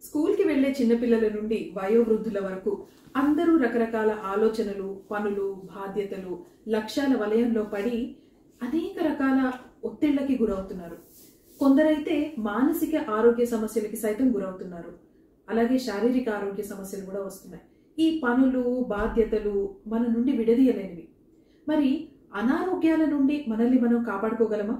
స్కూల్కి వెళ్లే చిన్నపిల్లల నుండి వయోవృద్ధుల వరకు అందరూ రకరకాల ఆలోచనలు పనులు బాధ్యతలు లక్ష్యాల వలయంలో పడి అనేక రకాల ఒత్తిళ్లకి గురవుతున్నారు కొందరైతే మానసిక ఆరోగ్య సమస్యలకి సైతం గురవుతున్నారు అలాగే శారీరక ఆరోగ్య సమస్యలు కూడా వస్తున్నాయి ఈ పనులు బాధ్యతలు మన నుండి విడదీయలేనివి మరి అనారోగ్యాల నుండి మనల్ని మనం కాపాడుకోగలమా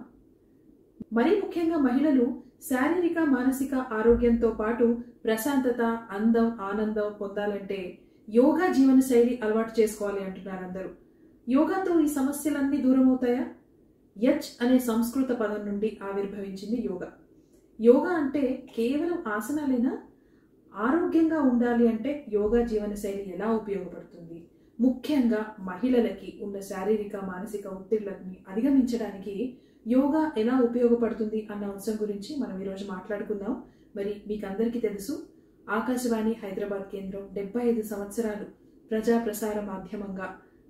మరీ ముఖ్యంగా మహిళలు శారీరక మానసిక ఆరోగ్యంతో పాటు ప్రశాంతత అందం ఆనందం పొందాలంటే యోగా జీవన శైలి అలవాటు చేసుకోవాలి అంటున్నారు అందరూ యోగాతో ఈ సమస్యలన్నీ దూరం అవుతాయా యచ్ అనే సంస్కృత పదం నుండి ఆవిర్భవించింది యోగా యోగా అంటే కేవలం ఆసనాలేనా ఆరోగ్యంగా ఉండాలి అంటే యోగా జీవన శైలి ఎలా ఉపయోగపడుతుంది ముఖ్యంగా మహిళలకి ఉన్న శారీరక మానసిక ఒత్తిళ్లని అధిగమించడానికి యోగా ఎలా ఉపయోగపడుతుంది అన్న అంశం గురించి మనం ఈరోజు మాట్లాడుకుందాం మరి మీకు అందరికీ తెలుసు ఆకాశవాణి హైదరాబాద్ కేంద్రం డెబ్బై ఐదు సంవత్సరాలు ప్రజా ప్రసార మాధ్యమంగా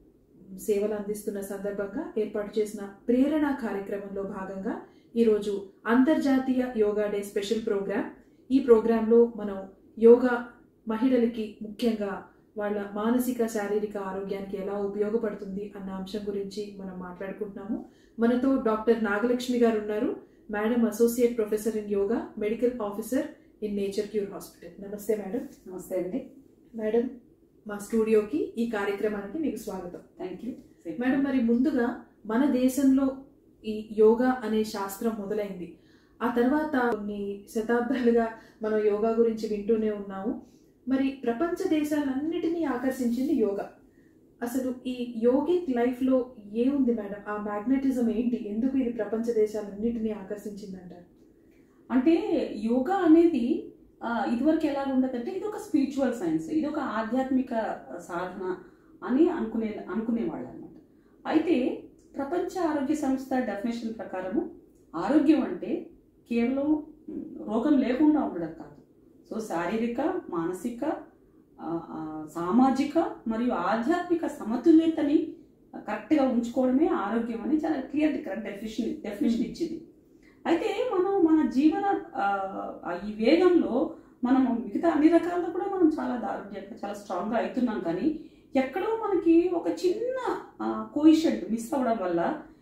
సేవలు అందిస్తున్న సందర్భంగా ఏర్పాటు చేసిన ప్రేరణ కార్యక్రమంలో భాగంగా ఈరోజు అంతర్జాతీయ యోగా డే స్పెషల్ ప్రోగ్రామ్ ఈ ప్రోగ్రాంలో మనం యోగా మహిళలకి ముఖ్యంగా వాళ్ళ మానసిక శారీరక ఆరోగ్యానికి ఎలా ఉపయోగపడుతుంది అన్న అంశం గురించి మనం మాట్లాడుకుంటున్నాము మనతో డాక్టర్ నాగలక్ష్మి గారు ఉన్నారు madam associate professor in yoga medical officer in nature cure hospital namaste madam namaste అండి మేడం మా స్టూడియోకి ఈ కార్యక్రమానికి మీకు స్వాగతం థ్యాంక్ యూ మేడం మరి ముందుగా మన దేశంలో ఈ యోగా అనే శాస్త్రం మొదలైంది ఆ తర్వాత కొన్ని శతాబ్దాలుగా మనం యోగా గురించి వింటూనే ఉన్నాము మరి ప్రపంచ దేశాలన్నిటినీ ఆకర్షించింది యోగా అసలు ఈ యోగిక్ లైఫ్ లో ఏముంది మేడం ఆ మ్యాగ్నెటిజం ఏంటి ఎందుకు ఇది ప్రపంచ దేశాలన్నిటినీ ఆకర్షించింది అంటారు అంటే యోగా అనేది ఆ, ఇదివరకు ఎలా ఉండదంటే ఇది ఒక స్పిరిచువల్ సైన్స్ ఇది ఒక ఆధ్యాత్మిక సాధన అని అనుకునే అనుకునేవాళ్ళు అనమాట అయితే ప్రపంచ ఆరోగ్య సంస్థ డెఫినేషన్ ప్రకారము ఆరోగ్యం అంటే కేవలం మ్, రోగం లేకుండా ఉండడం కాదు సో శారీరక మానసిక ఆ, ఆ, సామాజిక మరియు ఆధ్యాత్మిక సమతుల్యతని కరెక్ట్గా ఉంచుకోవడమే ఆరోగ్యం అని చాలా క్లియర్ డెఫినేషన్ డెఫినేషన్ ఇచ్చింది అయితే మనం మన జీవన ఆ, ఆ ఈ వేగంలో మనం మిగతా అన్ని రకాల్లో కూడా మనం చాలా దారుణ్యంగా చాలా స్ట్రాంగ్గా అవుతున్నాం కానీ ఎక్కడో మనకి ఒక చిన్న కోయిషెంట్ మిస్ అవ్వడం వల్ల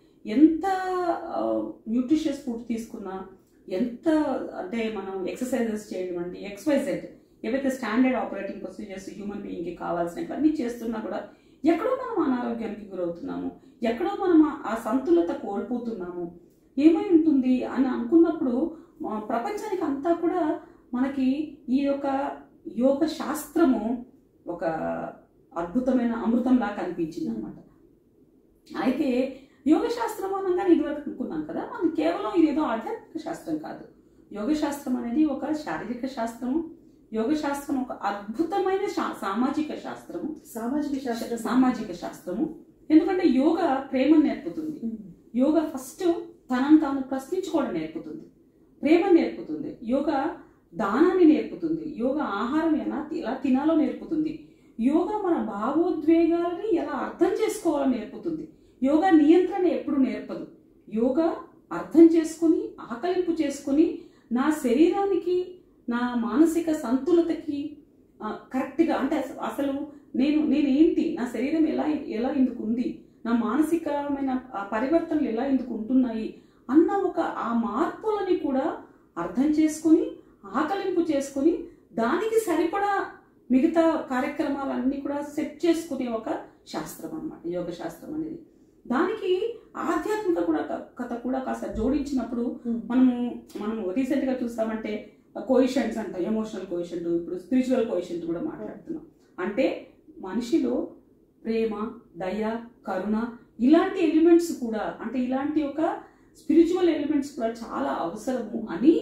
ఎంత న్యూట్రిషియస్ ఫుడ్ తీసుకున్నా ఎంత అంటే మనం ఎక్సర్సైజెస్ చేయడం అంటే ఎక్స్వైజెడ్ ఏవైతే స్టాండర్డ్ ఆపరేటింగ్ ప్రొసీజర్స్ హ్యూమన్ బీయింగ్కి కావాల్సినవన్నీ చేస్తున్నా కూడా ఎక్కడో మనం అనారోగ్యానికి గురవుతున్నాము ఎక్కడో మనం ఆ- ఆ సంతులత కోల్పోతున్నాము ఏమై ఉంటుంది అని అనుకున్నప్పుడు ఆ, ప్రపంచానికి అంతా కూడా మనకి ఈ యొక్క యోగ శాస్త్రము ఒక అద్భుతమైన అమృతంలా కనిపించింది అనమాట అయితే యోగ శాస్త్రం అనగానే ఇదివరకు అనుకున్నాం కదా మనం కేవలం ఇదేదో ఆధ్యాత్మిక శాస్త్రం కాదు యోగ శాస్త్రం అనేది ఒక శారీరక శాస్త్రము యోగ శాస్త్రం ఒక అద్భుతమైన శా- సామాజిక శాస్త్రము సామాజిక శాస్త్ర సామాజిక శాస్త్రము ఎందుకంటే యోగా ప్రేమను నేర్పుతుంది యోగా ఫస్ట్ తనను తాను ప్రశ్నించుకోవడం నేర్పుతుంది ప్రేమ నేర్పుతుంది యోగా దానాన్ని నేర్పుతుంది యోగా ఆహారం ఎలా ఎలా తినాలో నేర్పుతుంది యోగా మన భావోద్వేగాలని ఎలా అర్థం చేసుకోవాలో నేర్పుతుంది యోగా నియంత్రణ ఎప్పుడు నేర్పదు యోగా అర్థం చేసుకుని ఆకలింపు చేసుకుని నా శరీరానికి నా మానసిక సంతులతకి ఆ, కరెక్ట్గా అంటే అస- అసలు నేను నేను ఏంటి నా శరీరం ఎలా ఎలా ఎందుకు ఉంది నా మానసికమైన ఆ పరివర్తనలు ఎలా ఎందుకు ఉంటున్నాయి అన్న ఒక ఆ మార్పులని కూడా అర్థం చేసుకొని ఆకలింపు చేసుకొని దానికి సరిపడా మిగతా కార్యక్రమాలన్నీ కూడా సెట్ చేసుకునే ఒక శాస్త్రం అన్నమాట యోగ శాస్త్రం అనేది దానికి ఆధ్యాత్మిక కూడా కథ కూడా కాస్త జోడించినప్పుడు మనము మనము రీసెంట్ గా చూస్తామంటే కోయిషెంట్స్ అంట ఎమోషనల్ కోయిషెంట్ ఇప్పుడు స్పిరిచువల్ కోయిషెంట్ కూడా మాట్లాడుతున్నాం అంటే మనిషిలో ప్రేమ దయ కరుణ ఇలాంటి ఎలిమెంట్స్ కూడా అంటే ఇలాంటి ఒక స్పిరిచువల్ ఎలిమెంట్స్ కూడా చాలా అవసరము అని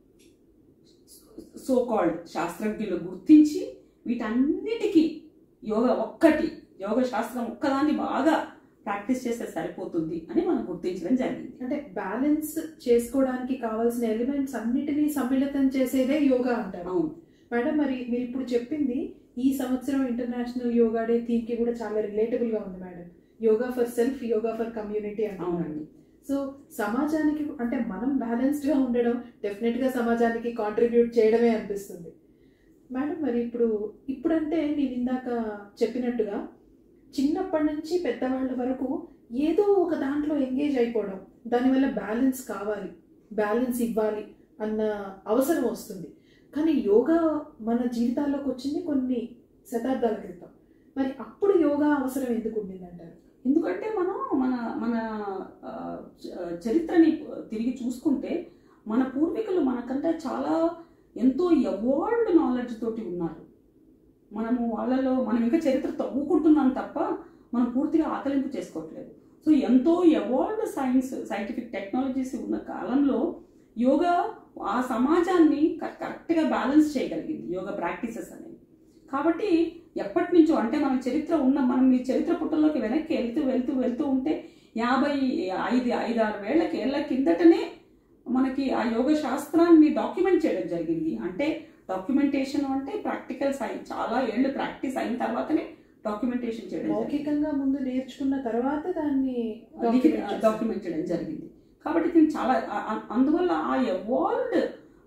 సో కాల్డ్ శాస్త్రజ్ఞులు గుర్తించి వీటన్నిటికీ యోగ ఒక్కటి యోగ శాస్త్రం ఒక్కదాన్ని బాగా ప్రాక్టీస్ చేస్తే సరిపోతుంది అని మనం గుర్తించడం జరిగింది అంటే బ్యాలెన్స్ చేసుకోవడానికి కావాల్సిన ఎలిమెంట్స్ అన్నిటినీ సమ్మిళితం చేసేదే యోగా అంటారు అవును మేడం మరి మీరు ఇప్పుడు చెప్పింది ఈ సంవత్సరం ఇంటర్నేషనల్ యోగా డే థీమ్ కి కూడా చాలా రిలేటబుల్ గా ఉంది madam yoga for self yoga for community అంటున్నాడు అవునండి సో సమాజానికి అంటే మనం బ్యాలెన్స్డ్ గా ఉండడం డెఫినెట్ గా సమాజానికి కాంట్రిబ్యూట్ చేయడమే అనిపిస్తుంది మేడం మరి ఇప్పుడు ఇప్పుడంటే నేను ఇందాక చెప్పినట్టుగా చిన్నప్పటి నుంచి పెద్దవాళ్ళ వరకు ఏదో ఒక దాంట్లో ఎంగేజ్ అయిపోవడం దానివల్ల బ్యాలెన్స్ కావాలి బ్యాలెన్స్ ఇవ్వాలి అన్న అవసరం వస్తుంది కానీ యోగా మన జీవితాల్లోకి వచ్చింది కొన్ని శతాబ్దాల క్రితం మరి అప్పుడు యోగా అవసరం ఎందుకు ఉండింది అంటారు ఎందుకంటే మనం మన మన ఆ, చ- చరిత్రని తిరిగి చూసుకుంటే మన పూర్వీకులు మనకంటే చాలా ఎంతో ఎవాల్డ్ నాలెడ్జ్ తోటి ఉన్నారు మనము వాళ్ళలో మనం ఇంకా చరిత్ర తవ్వుకుంటున్నాం తప్ప మనం పూర్తిగా ఆకలింపు చేసుకోవట్లేదు సో ఎంతో ఎవాల్డ్ సైన్స్ సైంటిఫిక్ టెక్నాలజీస్ ఉన్న కాలంలో యోగా ఆ సమాజాన్ని కరె- కరెక్ట్గా బ్యాలెన్స్ చేయగలిగింది యోగా ప్రాక్టీసెస్ అనేవి కాబట్టి ఎప్పటి నుంచో అంటే మన చరిత్ర ఉన్న మనం ఈ చరిత్ర పుట్టల్లోకి వెనక్కి వెళ్తూ వెళ్తూ వెళ్తూ ఉంటే యాభై ఐదు ఐదు ఆరు వేళ్ల ఏళ్ల కిందటనే మనకి ఆ యోగ శాస్త్రాన్ని డాక్యుమెంట్ చేయడం జరిగింది అంటే డాక్యుమెంటేషన్ అంటే ప్రాక్టికల్ సైన్స్ చాలా ఏళ్ళు ప్రాక్టీస్ అయిన తర్వాతనే డాక్యుమెంటేషన్ చేయడం జరిగింది మౌఖికంగా ముందు నేర్చుకున్న తర్వాత దాన్ని document చేశారు. డాక్యుమెంట్ చేయడం జరిగింది కాబట్టి దీనికి చాలా ఆ- ఆ- అందువల్ల ఆ ఎవాల్వ్డ్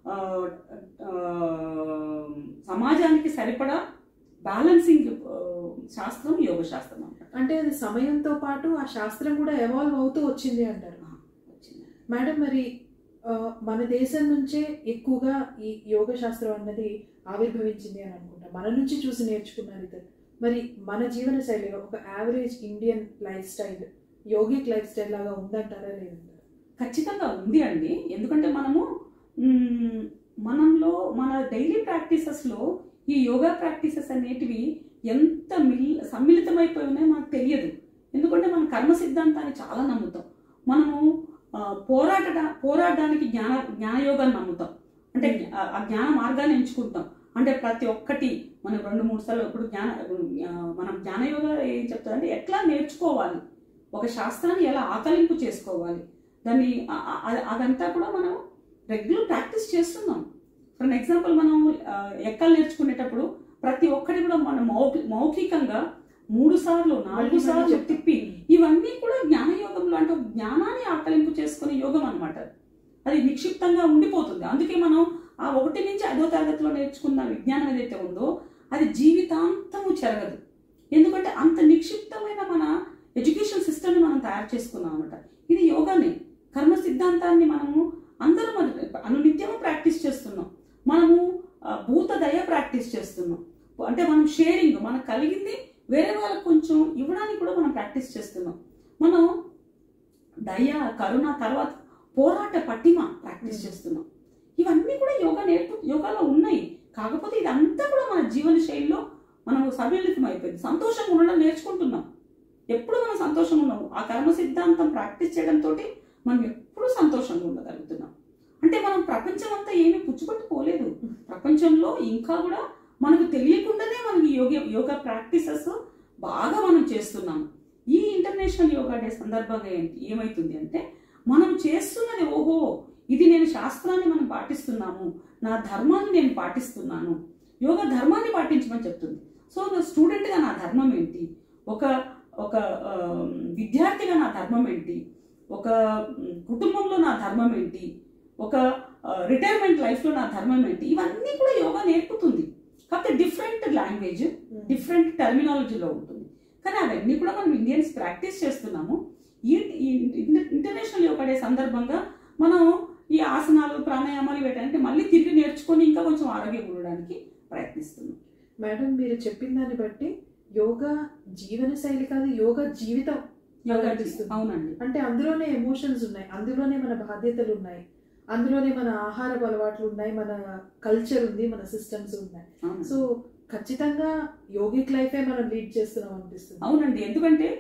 సమాజానికి సరిపడా బ్యాలెన్సింగ్ శాస్త్రం యోగ శాస్త్రం అంటారు అంటే అది సమయంతో పాటు ఆ శాస్త్రం కూడా ఎవాల్వ్ అవుతూ వచ్చింది అంటారు మేడం మరి ఆ, మన దేశం నుంచే ఎక్కువగా ఈ యోగ శాస్త్రం అన్నది ఆవిర్భవించింది అని అనుకుంటా మన నుంచి చూసి నేర్చుకున్నారు ఇద్దరు మరి మన జీవన శైలిలో ఒక average Indian lifestyle yogic lifestyle లాగా ఉందంటారా లేదంటారా ఖచ్చితంగా ఉంది అండి ఎందుకంటే మనము మ్మ్, మనంలో మన డైలీ ప్రాక్టీసెస్లో ఈ యోగా ప్రాక్టీసెస్ అనేటివి ఎంత మిల్ సమ్మిళితమైపోయి ఉన్నాయో మనకు తెలియదు ఎందుకంటే మనం కర్మ సిద్ధాంతాన్ని చాలా నమ్ముతాం మనము ఆ, పోరాట పోరాడడానికి జ్ఞాన జ్ఞానయోగాన్ని నమ్ముతాం అంటే ఆ- ఆ జ్ఞాన మార్గాన్ని ఎంచుకుంటాం అంటే ప్రతి ఒక్కటి మనం రెండు మూడు సార్లు ఇప్పుడు జ్ఞాన ఆ, మనం జ్ఞానయోగా ఏం చెప్తారంటే ఎట్లా నేర్చుకోవాలి ఒక శాస్త్రాన్ని ఎలా ఆకలింపు చేసుకోవాలి దాన్ని ఆ- ఆ- ఆ- అదంతా కూడా మనం రెగ్యులర్ ప్రాక్టీస్ చేస్తున్నాం ఫర్ ఎగ్జాంపుల్ మనం ఆ, ఎక్కలు నేర్చుకునేటప్పుడు ప్రతి ఒక్కటి కూడా మనం మౌఖి మౌఖికంగా మూడు సార్లు నాలుగు మళ్ళీ సార్లు చెప్తాం. తిప్పి ఇవన్నీ కూడా జ్ఞాన యోగంలో అంటే ఒక జ్ఞానాన్ని ఆకలింపు చేసుకునే యోగం అన్నమాట అది నిక్షిప్తంగా ఉండిపోతుంది అందుకే మనం ఆ ఒకటి నుంచి ఐదో తరగతిలో నేర్చుకున్న విజ్ఞానం ఏదైతే ఉందో అది జీవితాంతము చెరగదు ఎందుకంటే అంత నిక్షిప్తమైన మన ఎడ్యుకేషన్ సిస్టమ్ని మనం తయారు చేసుకున్నాం అనమాట ఇది యోగానే కర్మ సిద్ధాంతాన్ని మనము అందరం మన- అనునిత్యము ప్రాక్టీస్ చేస్తున్నాం మనము ఆ, భూత దయ ప్రాక్టీస్ చేస్తున్నాం అంటే మనం షేరింగ్ మనకు కలిగింది వేరే వాళ్ళకి కొంచెం ఇవ్వడానికి కూడా మనం ప్రాక్టీస్ చేస్తున్నాం మనం దయ కరుణ తర్వాత పోరాట పట్టిమ ప్రాక్టీస్ Hmm. చేస్తున్నాం ఇవన్నీ కూడా యోగా నేర్పు యోగాలో ఉన్నాయి కాకపోతే ఇదంతా కూడా మన జీవన శైలిలో మనం సమ్మిళితం అయిపోయింది సంతోషంగా ఉండడం నేర్చుకుంటున్నాం ఎప్పుడు మనం సంతోషంగా ఉన్నాము ఆ కర్మ సిద్ధాంతం ప్రాక్టీస్ చేయడంతో మనం ఎప్పుడు సంతోషంగా ఉండగలుగుతున్నాం అంటే మనం ప్రపంచం అంతా ఏమీ పుచ్చుపట్టుకోలేదు ప్రపంచంలో ఇంకా కూడా మనకు తెలియకుండానే మనకి యోగ యోగా ప్రాక్టీసెస్ బాగా మనం చేస్తున్నాం ఈ ఇంటర్నేషనల్ యోగా డే సందర్భంగా ఏంటి ఏమైతుంది అంటే మనం చేస్తున్నది ఓహో ఇది నేను శాస్త్రాన్ని మనం పాటిస్తున్నాము నా ధర్మాన్ని నేను పాటిస్తున్నాను యోగా ధర్మాన్ని పాటించమని చెప్తుంది సో స్టూడెంట్గా నా ధర్మం ఏంటి ఒక ఒక ఆ, విద్యార్థిగా నా ధర్మం ఏంటి ఒక మ్, కుటుంబంలో నా ధర్మం ఏంటి ఒక రిటైర్మెంట్ లైఫ్లో నా ధర్మం ఏంటి ఇవన్నీ కూడా యోగా నేర్పుతుంది కాకపోతే డిఫరెంట్ లాంగ్వేజ్ డిఫరెంట్ టర్మినాలజీలో ఉంటుంది కానీ అవన్నీ కూడా మనం ఇండియన్స్ ప్రాక్టీస్ చేస్తున్నాము ఈ ఈ ఇంటర్- ఇంటర్నేషనల్ యోగా డే సందర్భంగా మనం ఈ ఆసనాలు ప్రాణాయామాలు వీటంటే మళ్ళీ తిరిగి నేర్చుకొని ఇంకా కొంచెం ఆరోగ్యంగా ఉండడానికి ప్రయత్నిస్తున్నాం మేడం మీరు చెప్పిన దాన్ని బట్టి యోగా జీవన శైలి కాదు యోగా జీవితం యోగా అనిపిస్తుంది. అవునండి అంటే అందులోనే ఎమోషన్స్ ఉన్నాయి అందులోనే మన బాధ్యతలు ఉన్నాయి అందులోనే మన ఆహారపు అలవాట్లు ఉన్నాయి మన కల్చర్ ఉంది మన సిస్టమ్స్ ఉన్నాయి అవును. సో ఖచ్చితంగా యోగిక్ లైఫే మనం లీడ్ చేస్తున్నాం అనిపిస్తుంది అవునండి ఎందుకంటే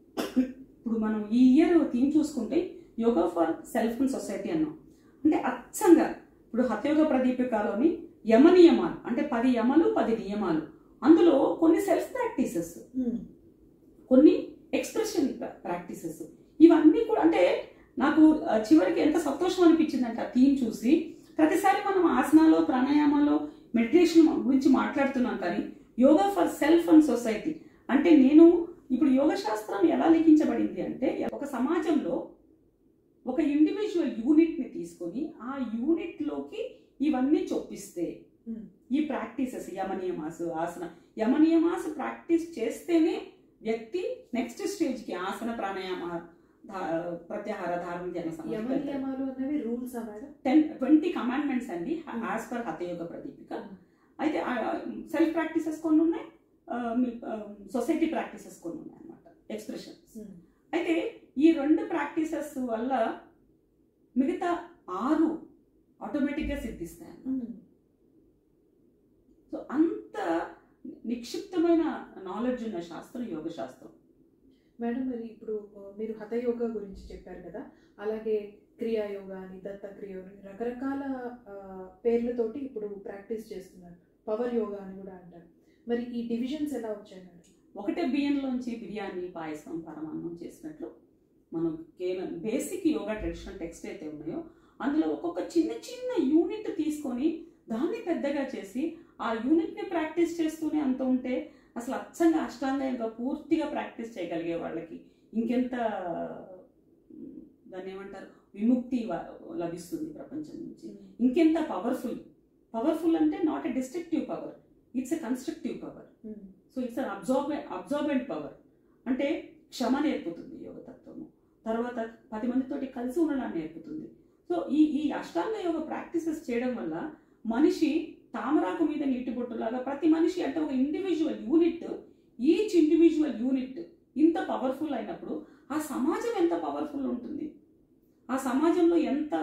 ఇప్పుడు మనం ఈ ఇయర్ థీమ్ చూసుకుంటే yoga for self and society అన్నాం అంటే అచ్చంగా ఇప్పుడు హత్యోగ ప్రదీపికలోని యమ నియమాలు అంటే పది యమలు పది నియమాలు అందులో కొన్ని సెల్ఫ్ ప్రాక్టీసెస్ ఉమ్, కొన్ని ఎక్స్ప్రెషన్ ప్రాక్టీసెస్ ఇవన్నీ కూడా అంటే నాకు ఆ, చివరికి ఎంత సంతోషం అనిపించింది అంటే ఆ థీమ్ చూసి ప్రతిసారి మనం ఆసనాలు ప్రాణాయామాలు మెడిటేషన్ గురించి మాట్లాడుతున్నాం కానీ yoga for self and society అంటే నేను ఇప్పుడు యోగ శాస్త్రం ఎలా లిఖించబడింది అంటే ఒక సమాజంలో ఒక ఇండివిజువల్ యూనిట్ని తీసుకొని ఆ యూనిట్లోకి ఇవన్నీ చొప్పిస్తే Hmm. ఈ ప్రాక్టీసెస్ యమనియమాసు ఆసన యమనియమాసు ప్రాక్టీస్ చేస్తేనే వ్యక్తి నెక్స్ట్ స్టేజ్కి ఆసన ప్రాణాయామ ధా- ప్రత్యాహార ధారణ ధ్యాన యమ సమాధి నియమాలు అనేవి rules madam ten twenty commandments అండి Hmm. As per Hatha Yoga Pradipika Hmm. అయితే సెల్ఫ్ ప్రాక్టీసెస్ కొన్ని ఉన్నాయి ఆ, మీ సొసైటీ ప్రాక్టీసెస్ కొన్ని ఉన్నాయి అనమాట ఎక్స్ప్రెషన్స్ అయితే ఈ రెండు ప్రాక్టీసెస్ వల్ల మిగతా ఆరు ఆటోమేటిక్గా సిద్ధిస్తాయి అన్నమాట. సో అంత నిక్షిప్తమైన నాలెడ్జ్ ఉన్న శాస్త్రం యోగ శాస్త్రం మేడం మరి ఇప్పుడు ఆ, మీరు హఠయోగా గురించి చెప్పారు కదా అలాగే క్రియా యోగా అని దత్త క్రియ యోగా అని రకరకాల ఆ, పేర్లతోటి ఇప్పుడు ప్రాక్టీస్ చేస్తున్నారు పవర్ యోగా అని కూడా అంటారు మరి ఈ డివిజన్స్ ఎలా వచ్చాయి మేడం ఒకటే బియ్యంలోంచి బిర్యానీ పాయసం పరమాన్నం చేసినట్లు మనం కేవలం బేసిక్ యోగా ట్రెడిషనల్ టెక్స్ట్ అయితే ఉన్నాయో అందులో ఒక్కొక్క చిన్న చిన్న యూనిట్ తీసుకొని దాన్ని పెద్దగా చేసి ఆ యూనిట్ని ప్రాక్టీస్ చేస్తూనే అంత ఉంటే అసలు అచ్చంగా అష్టాంగ యోగా పూర్తిగా ప్రాక్టీస్ చేయగలిగే వాళ్ళకి ఇంకెంత ఉమ్, దాన్ని ఏమంటారు విముక్తి వ- లభిస్తుంది ప్రపంచం నుంచి ఇంకెంత పవర్ఫుల్ పవర్ఫుల్ అంటే not a destructive power it's a constructive power um. So it's an absorb absorbent power అంటే క్షమ నేర్పుతుంది యోగతత్వము తర్వాత పది మందితోటి కలిసి ఉండడాన్ని నేర్పుతుంది సో ఈ ఈ అష్టాంగ యోగ ప్రాక్టీసెస్ చేయడం వల్ల మనిషి తామరాకు మీద నీటి బొట్టులాగా ప్రతి మనిషి అంటే ఒక individual unit each individual unit ఇంత పవర్ఫుల్ అయినప్పుడు ఆ సమాజం ఎంత పవర్ఫుల్ ఉంటుంది ఆ సమాజంలో ఎంత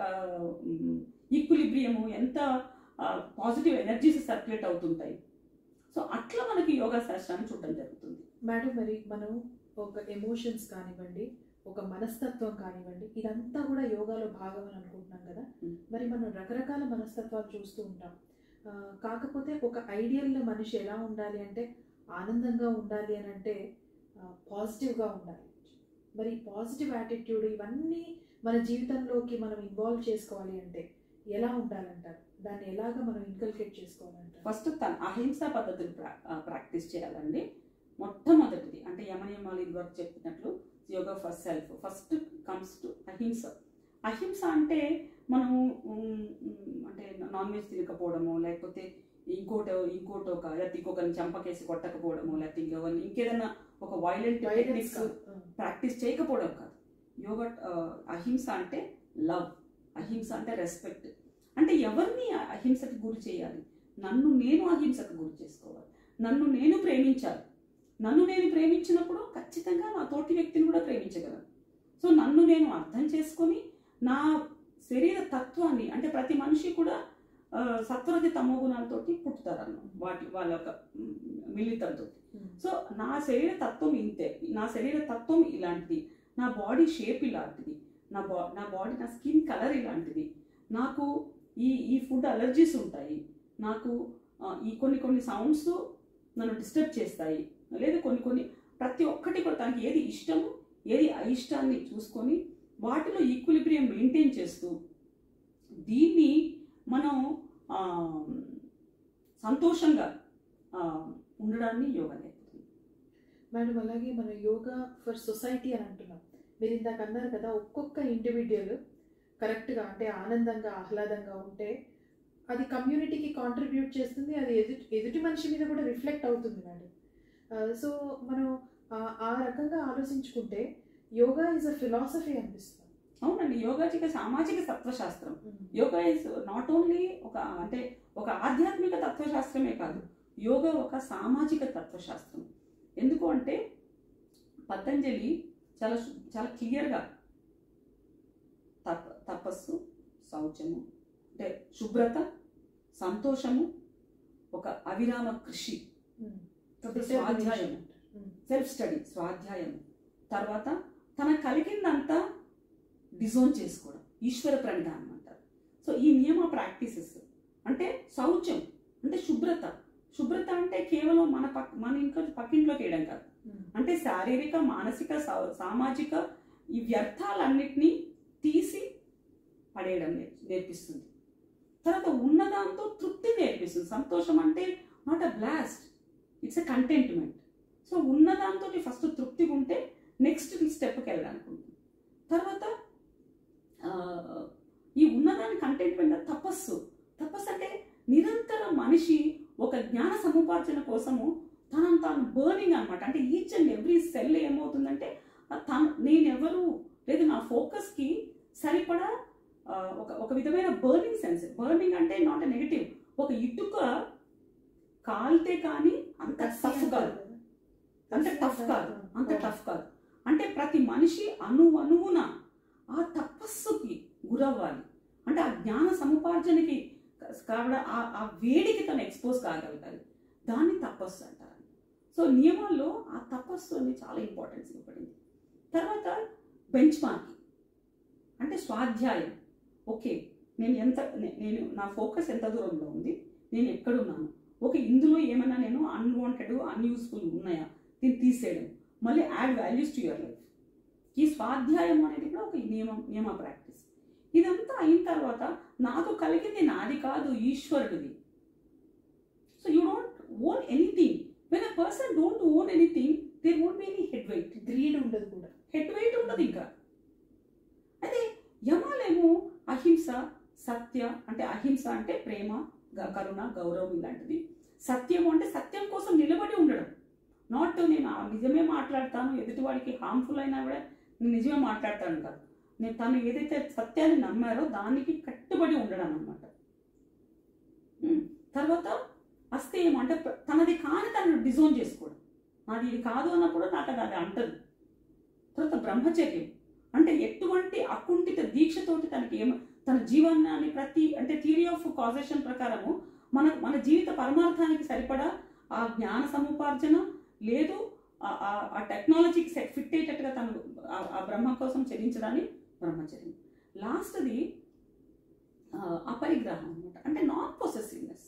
ఈక్విలిబ్రియము ఎంత పాజిటివ్ ఎనర్జీస్ సర్క్యులేట్ అవుతుంటాయి సో అట్లా మనకి యోగా శాస్త్రాన్ని చూడడం జరుగుతుంది మేడం మరి మనం ఒక ఎమోషన్స్ కానివ్వండి ఒక మనస్తత్వం కానివ్వండి ఇదంతా కూడా యోగాలో భాగం అని అనుకుంటున్నాం కదా Hmm. మరి మనం రకరకాల మనస్తత్వాలు చూస్తూ ఉంటాం ఆ, కాకపోతే ఒక ఐడియల్ మనిషి ఎలా ఉండాలి అంటే ఆనందంగా ఉండాలి అని అంటే పాజిటివ్గా ఉండాలి మరి పాజిటివ్ యాటిట్యూడ్ ఇవన్నీ మన జీవితంలోకి మనం ఇన్వాల్వ్ చేసుకోవాలి అంటే ఎలా ఉండాలంటారు దాన్ని ఎలాగ మనం ఇన్కల్కేట్ చేసుకోవాలంటారు ఫస్ట్ తన అహింసా పద్ధతిని ప్రా ప్రాక్టీస్ చేయాలండి మొట్టమొదటిది అంటే యమనియమాలు ఇదివరకు చెప్పినట్లు yoga for self first comes to ahimsa ahimsa అంటే మనము ఉమ్, ఉమ్, అంటే నాన్ వెజ్ తినకపోవడము లేకపోతే ఇంకోటో ఇంకోటో ఒక లేకపోతే ఇంకొకరిని చంపకేసి కొట్టకపోవడము లేకపోతే ఇంకెవరిని ఇంకేదైనా ఒక వైలెంట్ వైలెన్స్ టెక్నిక్స్ ప్రాక్టీస్ చేయకపోవడం కాదు యోగా ఆ, అహింస అంటే లవ్ అహింస అంటే రెస్పెక్ట్ అంటే ఎవరిని అ- అహింసకి గురి చేయాలి నన్ను నేను అహింసకు గురి చేసుకోవాలి నన్ను నేను ప్రేమించాలి నన్ను నేను ప్రేమించినప్పుడు ఖచ్చితంగా నా తోటి వ్యక్తిని కూడా ప్రేమించగలను సో నన్ను నేను అర్థం చేసుకొని నా శరీర తత్వాన్ని అంటే ప్రతి మనిషి కూడా ఆ, సత్వరతి తమో గుణాలతోటి పుట్టుతారు వాటి వాళ్ళ యొక్క మ్, మిళితంతో సో నా శరీర తత్వం ఇంతే నా శరీర తత్వం ఇలాంటిది నా బాడీ షేప్ ఇలాంటిది నా బా నా బాడీ నా స్కిన్ కలర్ ఇలాంటిది నాకు ఈ ఈ ఫుడ్ అలర్జీస్ ఉంటాయి నాకు ఆ, ఈ కొన్ని కొన్ని సౌండ్స్ నన్ను డిస్టర్బ్ చేస్తాయి లేదా కొన్ని కొన్ని ప్రతి ఒక్కటి కూడా తనకి ఏది ఇష్టము ఏది అయిష్టాన్ని చూసుకొని వాటిలో ఈక్విలిబ్రియం మెయింటైన్ చేస్తూ దీన్ని మనం ఆ, సంతోషంగా ఆ, ఉండడాన్ని యోగా నేర్పుతుంది మేడం అలాగే మన యోగా ఫర్ సొసైటీ అని అంటున్నాం మీరు ఇందాక అన్నారు కదా ఒక్కొక్క ఇండివిజువల్ కరెక్ట్గా అంటే ఆనందంగా ఆహ్లాదంగా ఉంటే అది కమ్యూనిటీకి కాంట్రిబ్యూట్ చేస్తుంది అది ఎదుటి ఎదుటి మనిషి మీద కూడా రిఫ్లెక్ట్ అవుతుంది మేడం సో మనం ఆ- ఆ రకంగా ఆలోచించుకుంటే యోగా ఈజ్ అ ఫిలాసఫీ అనిపిస్తుంది అవునండి యోగాచిక సామాజిక తత్వశాస్త్రం యోగా ఇస్ నాట్ ఓన్లీ ఒక అంటే ఒక ఆధ్యాత్మిక తత్వశాస్త్రమే కాదు యోగా ఒక సామాజిక తత్వశాస్త్రం ఎందుకు అంటే పతంజలి చాలా శు- చాలా క్లియర్గా తప తపస్సు శౌచము అంటే శుభ్రత సంతోషము ఒక అవిరామ కృషి స్వాధ్యాయం సెల్ఫ్ స్టడీ స్వాధ్యాయం తర్వాత తన కలిగిందంతా డిజోన్ చేసుకోవడం ఈశ్వర ప్రణిధానం అంటారు సో ఈ నియమ ప్రాక్టీసెస్ అంటే శౌచం అంటే శుభ్రత శుభ్రత అంటే కేవలం మన పక్ మన ఇంట్లో పక్కింట్లోకి వేయడం కాదు అంటే శారీరక మానసిక సా- సామాజిక ఈ వ్యర్థాలన్నిటినీ తీసి పడేయడం నేర్- నేర్పిస్తుంది తర్వాత ఉన్నదాంతో తృప్తి నేర్పిస్తుంది సంతోషం అంటే not a blast it's a contentment so ఉన్నదాంతో ఫస్ట్ తృప్తి ఉంటే నెక్స్ట్ స్టెప్కి వెళ్ళడానికి ఉంటుంది తర్వాత ఆ, ఈ ఉన్నదాని కంటెంట్మెంట్ తపస్సు తపస్సు అంటే నిరంతర మనిషి ఒక జ్ఞాన సముపార్జన కోసము తనను తాను బర్నింగ్ అనమాట అంటే ఈచ్ అండ్ ఎవ్రీ సెల్ ఏమవుతుందంటే ఆ తను నేనెవరు లేదు నా ఫోకస్కి సరిపడా ఆ, ఒక ఒక విధమైన బర్నింగ్ సెన్స్ బర్నింగ్ అంటే నాట్ ఎ నెగిటివ్ ఒక ఇటుక కాలితే కానీ అంత టఫ్ కాదు అంత టఫ్ కాదు అంత టఫ్ కాదు అంటే ప్రతి మనిషి అణు అణువున ఆ తపస్సుకి గురవ్వాలి అంటే ఆ జ్ఞాన సముపార్జనకి కాబట్టి ఆ ఆ వేడికి తను ఎక్స్పోజ్ కాగలగాలి దాన్ని తపస్సు అంటారు సో నియమాల్లో ఆ తపస్సు అనేది చాలా ఇంపార్టెన్స్ ఇవ్వబడింది తర్వాత బెంచ్ మార్కింగ్ అంటే స్వాధ్యాయం ఓకే నేను ఎంత నే- నేను నా ఫోకస్ ఎంత దూరంలో ఉంది నేను ఎక్కడున్నాను ఓకే ఇందులో ఏమైనా నేను అన్వాంటెడ్ అన్యూస్ఫుల్ ఉన్నాయా దీన్ని తీసేయడం మళ్ళీ add values to your life ఈ స్వాధ్యాయం అనేది కూడా ఒక నియమం నియమ ప్రాక్టీస్ ఇదంతా అయిన తర్వాత నాకు కలిగింది నాది కాదు ఈశ్వరుడిది so you don't own anything when a person don't own anything there won't be any head weight greed ఉండదు కూడా హెడ్ వెయిట్ ఉండదు ఇంకా అదే యమాలేమో అహింస సత్య అంటే అహింస అంటే ప్రేమ గ- కరుణ గౌరవం ఇలాంటిది సత్యము అంటే సత్యం కోసం నిలబడి ఉండడం నాట్ నేను ఆ నిజమే మాట్లాడతాను ఎదుటివాడికి హార్మ్ఫుల్ అయినా కూడా నేను నిజమే మాట్లాడతాను కాదు నేను తను ఏదైతే సత్యాన్ని నమ్మారో దానికి కట్టుబడి ఉండడం అనమాట తర్వాత అస్తేయం అంటే ప్ర- తనది కాని తనను డిజోన్ చేసుకోవడం నాది ఇది కాదు అన్నప్పుడు నాకు అది అది అంటదు తర్వాత బ్రహ్మచర్యం అంటే ఎటువంటి అకుంఠిత దీక్షతోటి తనకి ఏం తన జీవనాన్ని ప్రతి అంటే థియరీ ఆఫ్ కాజేషన్ ప్రకారము మన మన జీవిత పరమార్థానికి సరిపడా ఆ జ్ఞాన సముపార్జన లేదు ఆ- ఆ- ఆ టెక్నాలజీకి సెట్ ఫిట్ అయ్యేటట్టుగా తను ఆ- ఆ బ్రహ్మ కోసం చెల్లించడాన్ని బ్రహ్మచర్యం లాస్ట్ది అపరిగ్రహం అనమాట అంటే నాన్ పొసెసివ్నెస్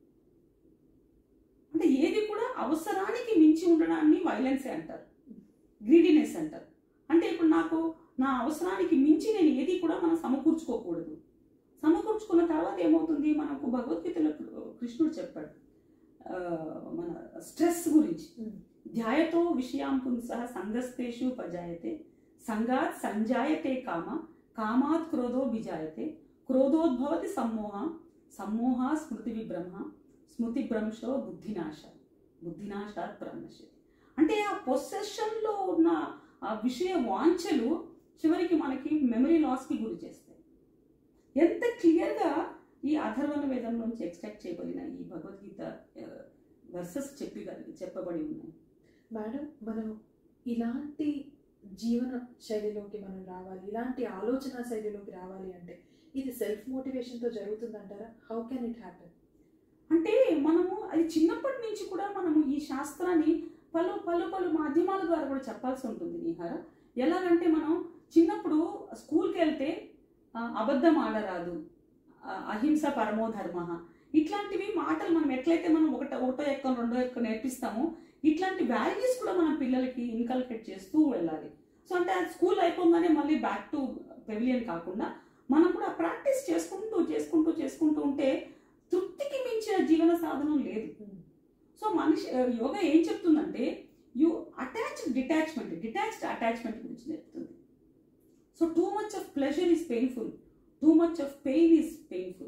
అంటే ఏది కూడా అవసరానికి మించి ఉండడాన్ని వైలెన్సే అంటారు గ్రీడినెస్ అంటారు అంటే ఇప్పుడు నాకు నా అవసరానికి మించి నేను ఏది కూడా మనం సమకూర్చుకోకూడదు సమకూర్చుకున్న తర్వాత ఏమవుతుంది మనకు భగవద్గీతలో కృష్ణుడు చెప్పాడు ఆ, మన స్ట్రెస్ గురించి Mm. ధ్యాయతో విషయాం పుంస సంగస్తేషు ఉపజాయతే సంగాత్ సంజాయతే కామ కామాత్ క్రోధో విజాయతే క్రోధోద్భవతి సమ్మోహ సమ్మోహ స్మృతి విభ్రమ స్మృతి భ్రంశో బుద్ధినాశ బుద్ధినాశాత్ బ్రహ్మశతి అంటే ఆ పొసెషన్లో ఉన్న ఆ విషయ వాంఛలు చివరికి మనకి మెమరీ లాస్కి గురి చేస్తాయి ఎంత క్లియర్గా ఈ అథర్వణ వేదం నుంచి ఎక్స్ట్రాక్ట్ చేయబడిన ఈ భగవద్గీత వర్సెస్ చెప్పి చెప్పబడి ఉన్నాయి మేడం మనం ఇలాంటి జీవన శైలిలోకి మనం రావాలి ఇలాంటి ఆలోచన శైలిలోకి రావాలి అంటే ఇది సెల్ఫ్ మోటివేషన్తో జరుగుతుందంటారా హౌ కెన్ ఇట్ హ్యాపెన్ అంటే మనము అది చిన్నప్పటి నుంచి కూడా మనము ఈ శాస్త్రాన్ని పలు పలు పలు మాధ్యమాల ద్వారా కూడా చెప్పాల్సి ఉంటుంది నీహార ఎలాగంటే మనం చిన్నప్పుడు స్కూల్కి వెళ్తే ఆ, అబద్ధం ఆడరాదు ఆ, అహింస పరమో ధర్మ ఇట్లాంటివి మాటలు మనం ఎట్లయితే మనం ఒకటో ఒకటో ఎక్క రెండో ఎక్క నేర్పిస్తామో ఇట్లాంటి వాల్యూస్ కూడా మనం పిల్లలకి ఇన్కల్కేట్ చేస్తూ వెళ్ళాలి సో అంటే అది స్కూల్ అయిపోగానే మళ్ళీ బ్యాక్ టు పెవిలియన్ కాకుండా మనం కూడా ప్రాక్టీస్ చేసుకుంటూ చేసుకుంటూ చేసుకుంటూ ఉంటే తృప్తికి మించిన జీవన సాధనం లేదు సో మనిషి ఆ, యోగా ఏం చెప్తుందంటే you attach detachment detached attachment గురించి నేర్పుతుంది so too much of pleasure is painful too much of pain is painful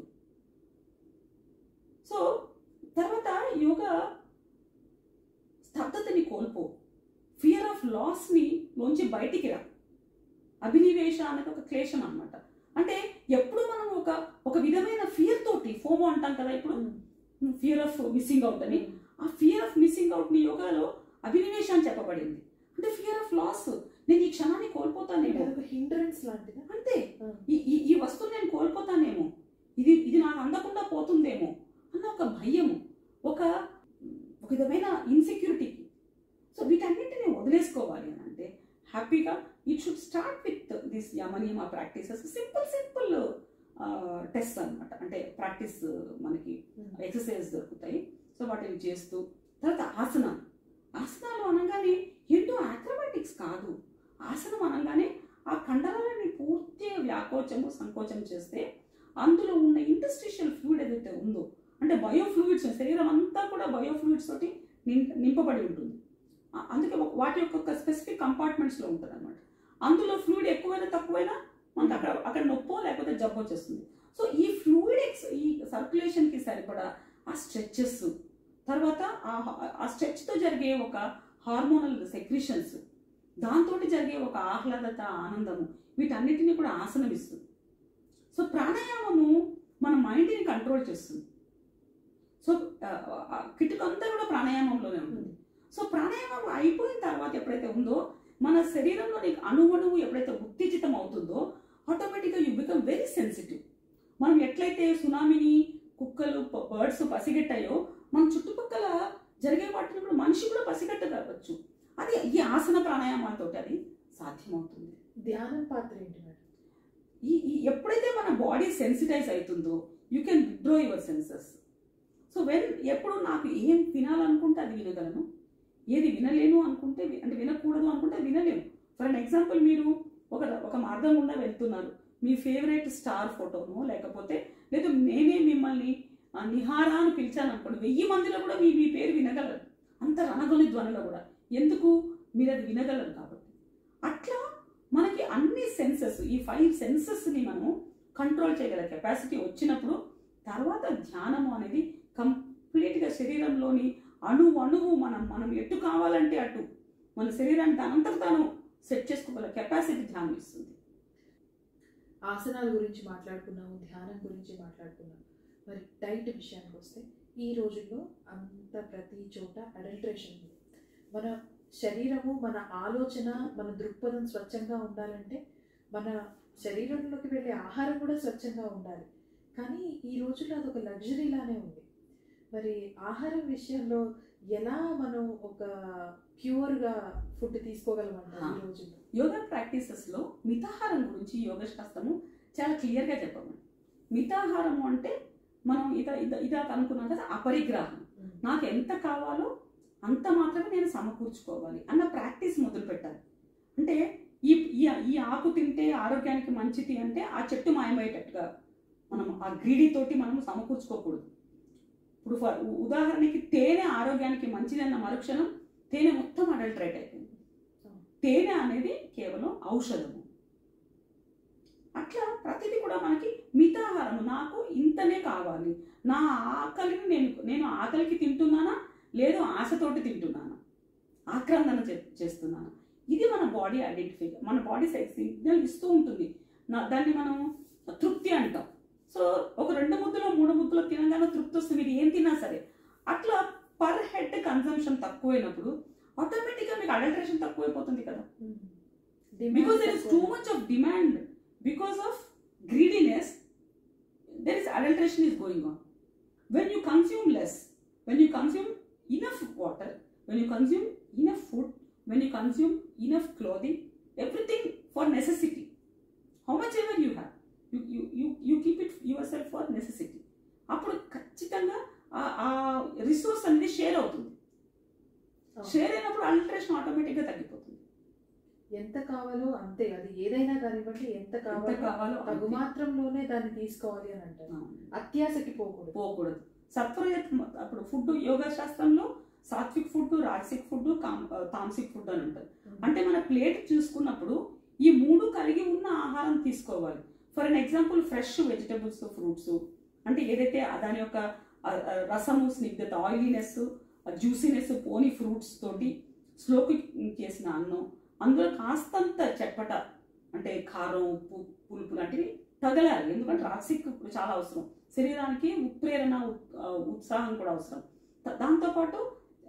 so తర్వాత యోగా స్తబ్దతని కోల్పో ఫియర్ ఆఫ్ లాస్ని లోంచి బయటికి రా అభినివేశ అనేది ఒక క్లేశం అన్నమాట అంటే ఎప్పుడు మనం ఒక ఒక విధమైన ఫియర్ తోటి ఫోమో అంటాం కదా ఇప్పుడు ఫియర్ ఆఫ్ మిస్సింగ్ అవుట్ అని ఆ ఫియర్ ఆఫ్ మిస్సింగ్ అవుట్ ని యోగాలో అభినివేశ అని చెప్పబడింది అంటే ఫియర్ ఆఫ్ లాస్ నేను ఈ క్షణాన్ని కోల్పోతానేమో ఒక హిండరెన్స్ లాంటిదా అంతే ఈ ఈ ఈ వస్తువు నేను కోల్పోతానేమో ఇది ఇది నాకు అందకుండా పోతుందేమో అన్న ఒక భయము ఒక ఒక విధమైన ఇన్సెక్యూరిటీకి సో వీటన్నింటినీ వదిలేసుకోవాలి అని అంటే హ్యాపీగా it should start with this యమనియమ ప్రాక్టీసెస్ సింపుల్ సింపుల్ టెస్ట్ అన్నమాట అంటే ప్రాక్టీస్ మనకి ఎక్సర్సైజ్ దొరుకుతాయి సో వాటిని చేస్తూ తర్వాత ఆసనం ఆసనాలు అనగానే ఏంటో ఆక్రమాటిక్స్ కాదు ఆసనం అనగానే ఆ కండరాలని పూర్తిగా వ్యాకోచము సంకోచం చేస్తే అందులో ఉన్న ఇంటర్స్టిషియల్ ఫ్లూయిడ్ ఏదైతే ఉందో అంటే బయో ఫ్లూయిడ్స్ శరీరం అంతా కూడా బయో ఫ్లూయిడ్స్ తోటి నిం- నింపబడి ఉంటుంది ఆ- అందుకే ఒక- వాటి యొక్క ఒక స్పెసిఫిక్ కంపార్ట్మెంట్స్లో ఉంటుంది అనమాట అందులో ఫ్లూయిడ్ ఎక్కువైనా తక్కువైనా మనకు అక్కడ అక్కడ నొప్పో లేకపోతే జబ్బు వచ్చేస్తుంది సో ఈ ఫ్లూయిడ్ ఎక్స్ ఈ సర్క్యులేషన్కి సరిపడా ఆ స్ట్రెచెస్ తర్వాత ఆ- ఆ స్ట్రెచ్తో జరిగే ఒక హార్మోనల్ సెక్రిషన్స్ దాంతో జరిగే ఒక ఆహ్లాదత ఆనందము వీటన్నిటిని కూడా ఆసనం ఇస్తుంది సో ప్రాణాయామము మన మైండ్ని కంట్రోల్ చేస్తుంది సో కిటుకు అంతా కూడా ప్రాణాయామంలోనే ఉంటుంది సో ప్రాణాయామం అయిపోయిన తర్వాత ఎప్పుడైతే ఉందో మన శరీరంలో నీకు అణువణువు ఎప్పుడైతే ఉత్తేజితం అవుతుందో ఆటోమేటిక్గా యూ బికమ్ వెరీ సెన్సిటివ్ మనం ఎట్లయితే సునామీని కుక్కలు బర్డ్స్ పసిగట్టాయో మన చుట్టుపక్కల జరిగే వాటిని కూడా మనిషి కూడా పసిగట్టవచ్చు అది ఈ ఆసన ప్రాణాయామాలతో అది సాధ్యమవుతుంది ధ్యానం పాత్ర ఏంటి మేడం ఈ ఈ ఎప్పుడైతే మన బాడీ సెన్సిటైజ్ అవుతుందో you can withdraw your senses so when ఎప్పుడు నాకు ఏం వినాలనుకుంటే అది వినగలను ఏది వినలేను అనుకుంటే వి- అంటే వినకూడదు అనుకుంటే అది వినలేము ఫర్ అన్ ఎగ్జాంపుల్ మీరు ఒక ఒక మార్గం గుండా వెళ్తున్నారు మీ ఫేవరెట్ స్టార్ ఫోటోను లేకపోతే లేదా నేనే మిమ్మల్ని ఆ, నిహారా అని పిలిచాను అనుకోండి వెయ్యి మందిలో కూడా మీ మీ పేరు వినగలరు అంత రణగొని ధ్వనిలో కూడా ఎందుకు మీరు అది వినగలరు కాబట్టి అట్లా మనకి అన్ని సెన్సెస్ ఈ ఫైవ్ సెన్సెస్ని మనం కంట్రోల్ చేయగల కెపాసిటీ వచ్చినప్పుడు తర్వాత ధ్యానము అనేది కంప్లీట్గా శరీరంలోని అణు అణువు మనం మనం ఎటు కావాలంటే అటు మన శరీరాన్ని దానంతకు తాను సెట్ చేసుకోగల కెపాసిటీ ధ్యానం ఇస్తుంది ఆసనాల గురించి మాట్లాడుకున్నాము ధ్యానం గురించి మాట్లాడుకున్నాము మరి డైట్ విషయానికి వస్తే ఈ రోజుల్లో అంత ప్రతి చోట అడల్ట్రేషన్ ఉంది మన శరీరము మన ఆలోచన మన దృక్పథం స్వచ్ఛంగా ఉండాలంటే మన శరీరంలోకి వెళ్ళే ఆహారం కూడా స్వచ్ఛంగా ఉండాలి కానీ ఈ రోజుల్లో అదొక లగ్జరీలానే ఉంది మరి ఆహారం విషయంలో ఎలా మనం ఒక ప్యూర్గా ఫుడ్ తీసుకోగలమంటారు ఈ రోజుల్లో యోగా ప్రాక్టీసెస్లో మితాహారం గురించి యోగ శాస్త్రము చాలా క్లియర్గా చెప్పమని మితాహారము అంటే మనం ఇద ఇద ఇదా అనుకున్నాం కదా అపరిగ్రహం నాకు ఎంత కావాలో అంత మాత్రమే నేను సమకూర్చుకోవాలి అన్న ప్రాక్టీస్ మొదలు పెట్టాలి అంటే ఈ ఈ ఈ ఆకు తింటే ఆరోగ్యానికి మంచిది అంటే ఆ చెట్టు మాయమయ్యేటట్టుగా మనం ఆ గ్రీడీ తోటి మనం సమకూర్చుకోకూడదు ఇప్పుడు ఫర్ ఉ- ఉదాహరణకి తేనె ఆరోగ్యానికి మంచిది అన్న మరుక్షణం తేనె మొత్తం అడల్ట్రేట్ అయిపోయింది తేనె అనేది కేవలం ఔషధము అట్లా ప్రతిదీ కూడా మనకి మితాహారము నాకు ఇంతనే కావాలి నా ఆకలిని నేను నేను ఆకలికి తింటున్నానా లేదు ఆశతోటి తింటున్నానా ఆక్రందన చే- చేస్తున్నానా ఇది మన బాడీ ఐడెంటిఫై మన బాడీ సిగ్నల్ ఇస్తూ ఉంటుంది నా దాన్ని మనం తృప్తి అంటాం సో ఒక రెండు ముద్దలో మూడు ముద్దలో తినగానే తృప్తి వస్తుంది ఇది ఏం తిన్నా సరే అట్లా పర్ హెడ్ కన్సంప్షన్ తక్కువైనప్పుడు ఆటోమేటిక్గా మీకు అడల్ట్రేషన్ తక్కువైపోతుంది కదా because there is too much of demand because of greediness there is adulteration is going on when you consume less when you consume enough water when you consume enough food when you consume enough clothing everything for necessity how much ever you have you, you, you, you keep it yourself for necessity అప్పుడు ఖచ్చితంగా ఆ- ఆ resource అనేది share అవుతుంది share అయినప్పుడు alteration ఆటోమేటిక్గా తగ్గిపోతుంది ఎంత కావాలో అంతే అది ఏదైనా కానివ్వండి ఎంత ఎంత కావాలో కావాలో తగు అంతే. మాత్రంలోనే దాన్ని తీసుకోవాలి అని అంటారు అవును. అత్యాశకి పోకూడదు పోకూడదు సత్వరజత్ అప్పుడు ఫుడ్ యోగా శాస్త్రంలో sattvic food rajasic food tamasic food అని ఉంటుంది అంటే మన ప్లేట్ చూసుకున్నప్పుడు ఈ మూడు కలిగి ఉన్న ఆహారం తీసుకోవాలి for an example fresh vegetables fruits అంటే ఏదైతే ఆ దాని యొక్క ఆ, ఆ, రసము స్నిగ్ధత ఆయిలీనెస్ జ్యూసీనెస్ పోని ఫ్రూట్స్ తోటి స్లో కుకింగ్ చేసిన అన్నం అందులో కాస్తంత చట్పట అంటే కారం ఉప్పు పులుపు లాంటివి తగలాలి ఎందుకంటే రాసిక్ చాలా అవసరం శరీరానికి ఉత్ప్రేరణ ఉత్- ఆ, ఉత్సాహం కూడా అవసరం త- దాంతోపాటు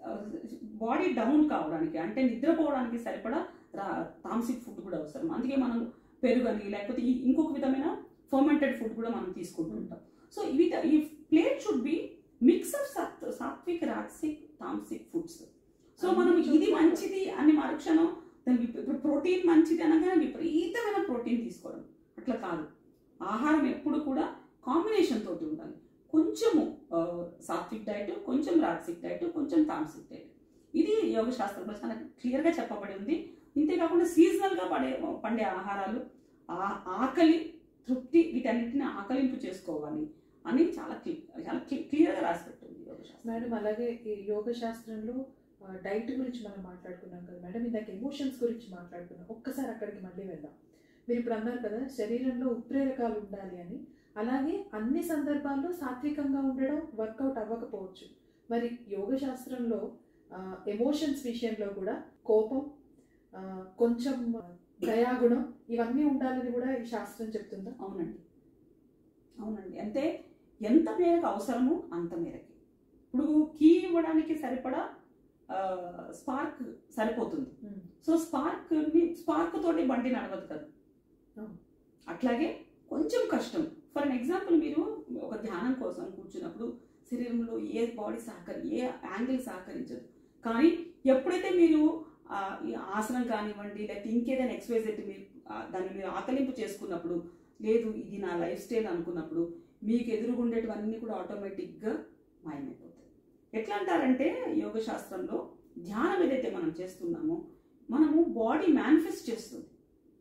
బాడీ డౌన్ కావడానికి అంటే నిద్రపోవడానికి సరిపడా రా- తామసిక్ ఫుడ్ కూడా అవసరం అందుకే మనం పెరుగని లేకపోతే ఈ- ఇంకొక విధమైన ఫర్మెంటెడ్ ఫుడ్ కూడా మనం తీసుకుంటుంటాం సో ఇవి త- ఈ plate should be mix of sattvic rajasic tamasic foods so మనం ఇది మంచిది అని మరుక్షణం దానికి ఇప్పుడు ప్రోటీన్ మంచిది అనగానే విపరీతమైన ప్రోటీన్ తీసుకోవడం అట్లా కాదు ఆహారం ఎప్పుడు కూడా కాంబినేషన్ తోటి ఉండాలి కొంచెము ఆ, సాత్విక్ డైట్ కొంచెం రాజసిక్ డైట్ కొంచెం తామసిక్ డైట్ ఇది యోగ శాస్త్రంలో చాలా క్లియర్గా చెప్పబడి ఉంది ఇంతేకాకుండా సీజనల్గా పడే పండే ఆహారాలు ఆ- ఆకలి తృప్తి వీటన్నిటిని ఆకలింపు చేసుకోవాలి అని చాలా క్లి- చాలా క్లియర్గా రాసి పెట్టింది యోగ శాస్త్రం మేడం అలాగే ఈ యోగ శాస్త్రంలో డైట్ గురించి మనం మాట్లాడుకున్నాం కదా మేడం ఇందాక ఎమోషన్స్ గురించి మాట్లాడుకున్నాం ఒక్కసారి అక్కడికి మళ్ళీ వెళ్దాం మీరు ఇప్పుడు అన్నారు కదా శరీరంలో ఉత్ప్రేరకాలు ఉండాలి అని అలాగే అన్ని సందర్భాల్లో సాత్వికంగా ఉండడం వర్కౌట్ అవ్వకపోవచ్చు కావచ్చు మరి యోగ శాస్త్రంలో ఎమోషన్స్ విషయంలో కూడా కోపం ఆ, కొంచెం దయాగుణం ఇవన్నీ ఉండాలని కూడా ఈ శాస్త్రం చెప్తుందా అవునండి అవునండి అంటే ఎంత మేరకు అవసరమో అంత మేరకి ఇప్పుడు కీ ఇవ్వడానికి సరిపడా స్పార్క్ సరిపోతుంది సో స్పార్క్ స్పార్క్ తోటి బండి నడవదు కదా అవును. అట్లాగే కొంచెం కష్టం ఫర్ అన్ ఎగ్జాంపుల్ మీరు ఒక ధ్యానం కోసం కూర్చున్నప్పుడు శరీరంలో ఏ బాడీ సహకరి ఏ యాంగిల్ సహకరించదు కానీ ఎప్పుడైతే మీరు ఆ, ఈ ఆసనం కానివ్వండి లేకపోతే ఇంకేదైనా ఎక్సర్సైజ్ మీరు ఆ, దాన్ని మీరు ఆకలింపు చేసుకున్నప్పుడు లేదు ఇది నా లైఫ్ స్టైల్ అనుకున్నప్పుడు మీకు ఎదురుగుండేటివన్నీ కూడా ఆటోమేటిక్గా మాయమైపోతాయి ఎట్లా అంటారంటే యోగ శాస్త్రంలో ధ్యానం ఏదైతే మనం చేస్తున్నామో మనము బాడీ మేనిఫెస్ట్ చేస్తుంది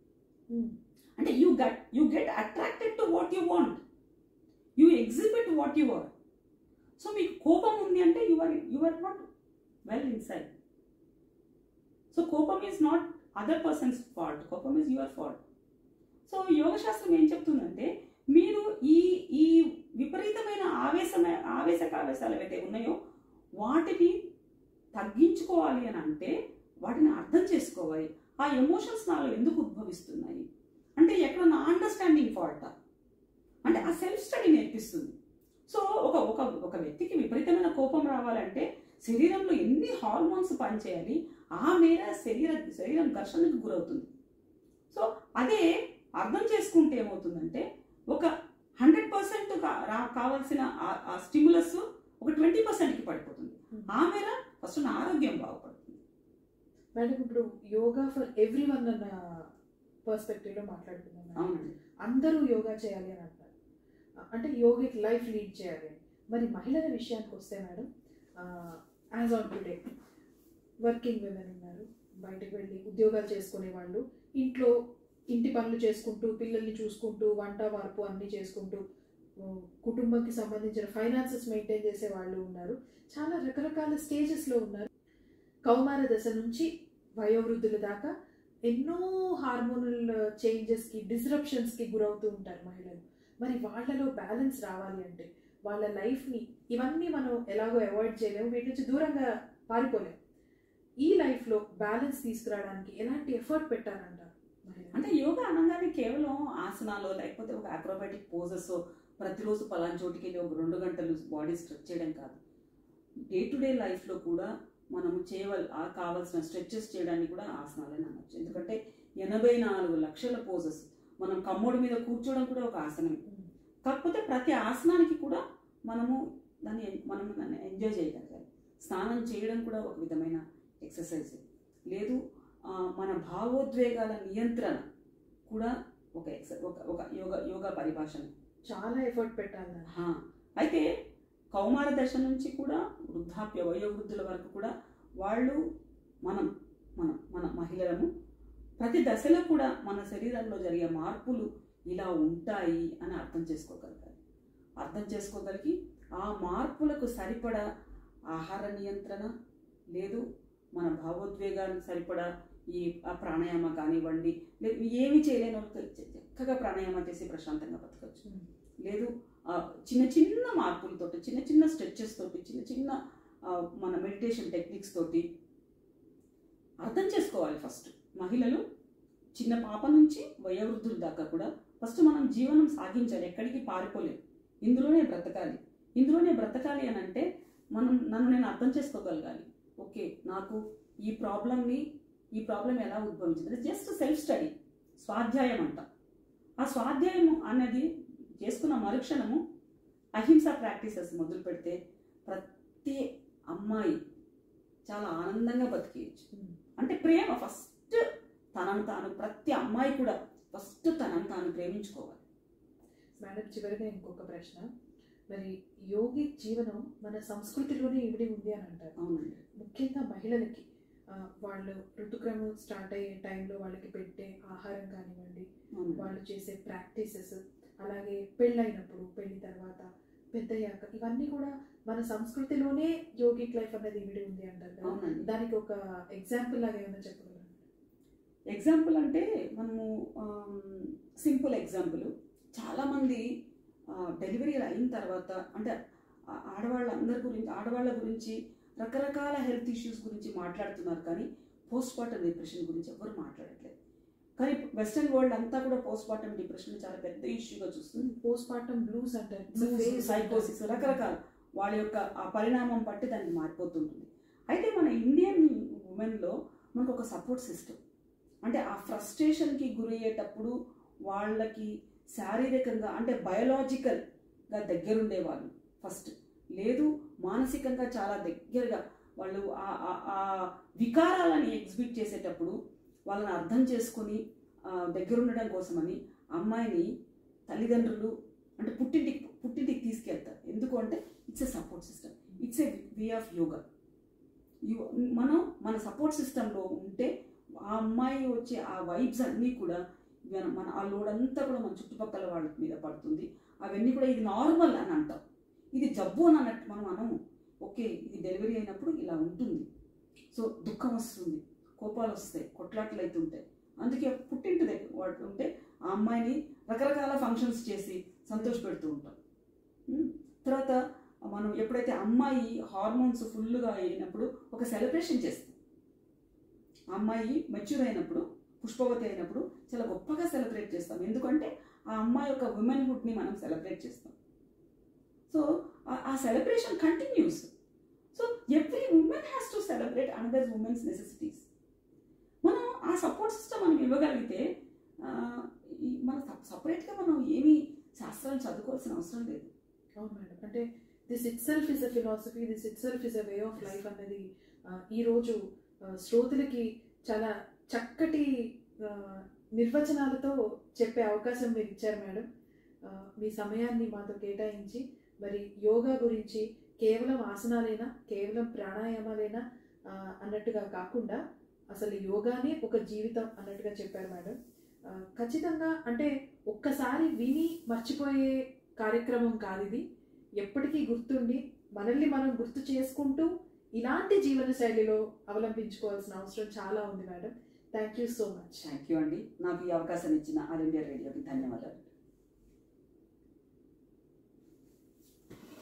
అంటే you got you get attracted to what you want you exhibit what you are so మీకు కోపం ఉంది అంటే you are you are not well inside so కోపం is not other persons fault కోపం is your fault so yoga శాస్త్రం ఏం చెప్తుందంటే మీరు ఈ ఈ విపరీతమైన ఆవేశమే ఆవేశకావేశాలు ఏవైతే ఉన్నాయో వాటిని తగ్గించుకోవాలి అని అంటే వాటిని అర్థం చేసుకోవాలి ఆ ఎమోషన్స్ నాలో ఎందుకు ఉద్భవిస్తున్నాయి అంటే ఎక్కడ నా అండర్స్టాండింగ్ ఫాల్టా అంటే ఆ సెల్ఫ్ స్టడీ నేర్పిస్తుంది సో ఒక ఒక ఒక వ్యక్తికి విపరీతమైన కోపం రావాలంటే శరీరంలో ఎన్ని హార్మోన్స్ పనిచేయాలి ఆ మేర శరీర శరీరం ఘర్షణకు గురవుతుంది సో అదే అర్థం చేసుకుంటే ఏమవుతుందంటే ఒక హండ్రెడ్ పర్సెంట్ కావాల్సిన ఆ- ఆ స్టిములస్ ఒక ట్వంటీ పర్సెంట్కి పడిపోతుంది ఆ మేర ఫస్ట్ నా ఆరోగ్యం బాగుపడుతుంది మేడం ఇప్పుడు యోగా ఫర్ ఎవ్రీ వన్ అన్న పర్స్పెక్టివ్ లో మాట్లాడుతున్నాం మేడం. అవునండి అందరూ యోగా చేయాలి అని అంటారు అంటే యోగిక్ లైఫ్ లీడ్ చేయాలి అని మరి మహిళల విషయానికి వస్తే madam as on today working women ఉన్నారు బయటకు వెళ్ళి ఉద్యోగాలు చేసుకునే వాళ్ళు ఇంట్లో ఇంటి పనులు చేసుకుంటూ పిల్లల్ని చూసుకుంటూ వంట వార్పు అన్నీ చేసుకుంటూ ఆ, కుటుంబంకి సంబంధించిన ఫైనాన్సెస్ మెయింటైన్ చేసే వాళ్ళు ఉన్నారు చాలా రకరకాల స్టేజెస్లో ఉన్నారు కౌమార దశ నుంచి వయోవృద్ధుల దాకా ఎన్నో హార్మోనల్ చేంజెస్కి డిస్రప్షన్స్కి గురవుతూ ఉంటారు మహిళలు మరి వాళ్ళలో బ్యాలెన్స్ రావాలి అంటే వాళ్ళ లైఫ్ని ఇవన్నీ మనం ఎలాగో అవాయిడ్ చేయలేము వీటి నుంచి దూరంగా పారిపోలేము ఈ లైఫ్లో బ్యాలెన్స్ తీసుకురావడానికి ఎలాంటి ఎఫర్ట్ పెట్టాలంటారు మహిళలు? అంటే యోగా అనగానే కేవలం ఆసనాలు లేకపోతే ఒక అక్రోబాటిక్ పోజెస్ ప్రతిరోజు పలానా చోటికి వెళ్ళి ఒక రెండు గంటలు బాడీ స్ట్రెచ్ చేయడం కాదు డే టు డే లైఫ్లో కూడా మనము చేయవల్ ఆ కావాల్సిన స్ట్రెచెస్ చేయడానికి కూడా ఆసనాలే అనొచ్చు ఎందుకంటే ఎనభై నాలుగు లక్షల పోజెస్ మనం కమ్మోడి మీద కూర్చోవడం కూడా ఒక ఆసనమే కాకపోతే ప్రతి ఆసనానికి కూడా మనము దాన్ని మనం దాన్ని ఎంజాయ్ చేయగలగాలి స్నానం చేయడం కూడా ఒక విధమైన ఎక్సర్సైజ్ లేదు ఆ, మన భావోద్వేగాల నియంత్రణ కూడా ఒక ఎక్స ఒక ఒక యోగా యోగా పరిభాషనే చాలా ఎఫర్ట్ పెట్టాలి దానికి. హా. అయితే కౌమార దశ నుంచి కూడా వృద్ధాప్య వయోవృద్ధుల వరకు కూడా వాళ్ళు మనం మనం మన మహిళలను ప్రతి దశలో కూడా మన శరీరంలో జరిగే మార్పులు ఇలా ఉంటాయి అని అర్థం చేసుకోగలగాలి అర్థం చేసుకోగలిగి ఆ మార్పులకు సరిపడా ఆహార నియంత్రణ లేదు మన భావోద్వేగానికి సరిపడా ఈ ఆ ప్రాణాయామ కానివ్వండి లేదు ఏమి చేయలేని వాళ్ళకి చక్కగా ప్రాణాయామం చేసి ప్రశాంతంగా బతకచ్చు లేదు ఆ, చిన్న చిన్న మార్పులతోటి చిన్న చిన్న స్ట్రెచెస్ తోటి చిన్న చిన్న ఆ, మన మెడిటేషన్ టెక్నిక్స్ తోటి అర్థం చేసుకోవాలి ఫస్ట్ మహిళలు చిన్న పాప నుంచి వయోవృద్ధుల దాకా కూడా ఫస్ట్ మనం జీవనం సాగించాలి ఎక్కడికి పారిపోలేం ఇందులోనే బ్రతకాలి ఇందులోనే బ్రతకాలి అని అంటే మనం నన్ను నేను అర్థం చేసుకోగలగాలి ఓకే నాకు ఈ ప్రాబ్లమ్ని ఈ ప్రాబ్లం ఎలా ఉద్భవించింది జస్ట్ సెల్ఫ్ స్టడీ స్వాధ్యాయం అంట ఆ స్వాధ్యాయం అన్నది చేసుకున్న మరుక్షణము అహింస ప్రాక్టీసెస్ మొదలు పెడితే ప్రతి అమ్మాయి చాలా ఆనందంగా బతికేయచ్చు Hmm. అంటే ప్రేమ ఫస్ట్ తనను తాను ప్రతి అమ్మాయి కూడా ఫస్ట్ తనను తాను ప్రేమించుకోవాలి మేడం చివరిగా ఇంకొక ప్రశ్న మరి యోగి జీవనం మన సంస్కృతిలోనే ఇమిడి ఉంది అని అంటారు అవునండి ముఖ్యంగా మహిళలకి ఆ, వాళ్ళు ఋతుక్రమం స్టార్ట్ అయ్యే టైంలో వాళ్ళకి పెట్టే ఆహారం కానివ్వండి అవునండి వాళ్ళు చేసే ప్రాక్టీసెస్ అలాగే పెళ్ళైనప్పుడు పెళ్లి తర్వాత పెద్దయ్యాక ఇవన్నీ కూడా మన సంస్కృతిలోనే యోగిక్ లైఫ్ అనేది ఇమిడి ఉంది అంటారు కదా అవునండి దానికి ఒక ఎగ్జాంపుల్ లాగా ఏమైనా చెప్పగలరా ఎగ్జాంపుల్ అంటే మనము సింపుల్ ఎగ్జాంపుల్ చాలామంది డెలివరీ అయిన తర్వాత అంటే ఆ- ఆడవాళ్ళందరి గురించి ఆడవాళ్ళ గురించి రకరకాల హెల్త్ ఇష్యూస్ గురించి మాట్లాడుతున్నారు కానీ పోస్ట్ మార్టం డిప్రెషన్ గురించి ఎవరు మాట్లాడట్లేదు కానీ వెస్ట్రన్ వరల్డ్ అంతా కూడా పోస్ట్ మార్టం డిప్రెషన్ చాలా పెద్ద ఇష్యూగా చూస్తుంది పోస్ట్ మార్టం బ్లూస్ అంటారు సైకోసిస్ రకరకాల వాళ్ళ యొక్క ఆ పరిణామం బట్టి దానికి మారిపోతుంటుంది అయితే మన ఇండియన్ ఉమెన్లో మనకు ఒక సపోర్ట్ సిస్టమ్ అంటే ఆ ఫ్రస్ట్రేషన్కి గురయ్యేటప్పుడు వాళ్ళకి శారీరకంగా అంటే బయోలాజికల్గా దగ్గరుండేవాళ్ళు ఫస్ట్ లేదు మానసికంగా చాలా దగ్గరగా వాళ్ళు ఆ- ఆ- ఆ వికారాలని ఎగ్జిబిట్ చేసేటప్పుడు వాళ్ళని అర్థం చేసుకొని ఆ, దగ్గరుండడం కోసమని అమ్మాయిని తల్లిదండ్రులు అంటే పుట్టింటికి పుట్టింటికి తీసుకెళ్తారు ఎందుకు అంటే it's a support system it's a way of yoga యు- మనం మన సపోర్ట్ సిస్టంలో ఉంటే ఆ అమ్మాయి వచ్చే ఆ వైబ్స్ అన్నీ కూడా మన- మన ఆ లోడ్ అంతా కూడా మన చుట్టుపక్కల వాళ్ళ మీద పడుతుంది అవన్నీ కూడా ఇది నార్మల్ అని అంటాం ఇది జబ్బు అని అన్నట్టు మనం అనము ఓకే ఇది డెలివరీ అయినప్పుడు ఇలా ఉంటుంది సో దుఃఖం వస్తుంది కోపాలు వస్తాయి కొట్లాట్లు అవుతుంటాయి అందుకే పుట్టింటి దగ్గర వాడు ఉంటే ఆ అమ్మాయిని రకరకాల ఫంక్షన్స్ చేసి సంతోష పెడుతూ ఉంటాం ఉమ్. తర్వాత మనం ఎప్పుడైతే అమ్మాయి హార్మోన్స్ ఫుల్గా అయినప్పుడు ఒక సెలబ్రేషన్ చేస్తాం ఆ అమ్మాయి మెచ్యూర్ అయినప్పుడు పుష్పవతి అయినప్పుడు చాలా గొప్పగా సెలబ్రేట్ చేస్తాం ఎందుకంటే ఆ అమ్మాయి యొక్క ఉమెన్హుడ్ని మనం సెలబ్రేట్ చేస్తాం సో ఆ celebration continues so every woman has to celebrate another women's necessities మనం ఆ సపోర్ట్ సిస్టమ్ మనం ఇవ్వగలిగితే ఆ, ఈ మన సపరేట్గా మనం ఏమీ శాస్త్రాలు చదువుకోవాల్సిన అవసరం లేదు అవును మేడం అంటే this itself is a philosophy this itself is a way of life అన్నది ఆ, ఈరోజు ఆ, శ్రోతలకి చాలా చక్కటి ఆ, నిర్వచనాలతో చెప్పే అవకాశం మీరు ఇచ్చారు మేడం ఆ, మీ సమయాన్ని మాతో కేటాయించి మరి యోగా గురించి కేవలం ఆసనాలేనా కేవలం ప్రాణాయామాలేనా ఆ, అన్నట్టుగా కాకుండా అసలు యోగానే ఒక జీవితం అన్నట్టుగా చెప్పారు మేడం ఆ, ఖచ్చితంగా అంటే ఒక్కసారి విని మర్చిపోయే కార్యక్రమం కాదు ఇది ఎప్పటికీ గుర్తుండి మనల్ని మనం గుర్తు చేసుకుంటూ ఇలాంటి జీవన శైలిలో అవలంబించుకోవాల్సిన అవసరం చాలా ఉంది madam thank you so much thank you అండి నాకు ఈ అవకాశం ఇచ్చిన ఆల్ ఇండియా రేడియోకి ధన్యవాదాలు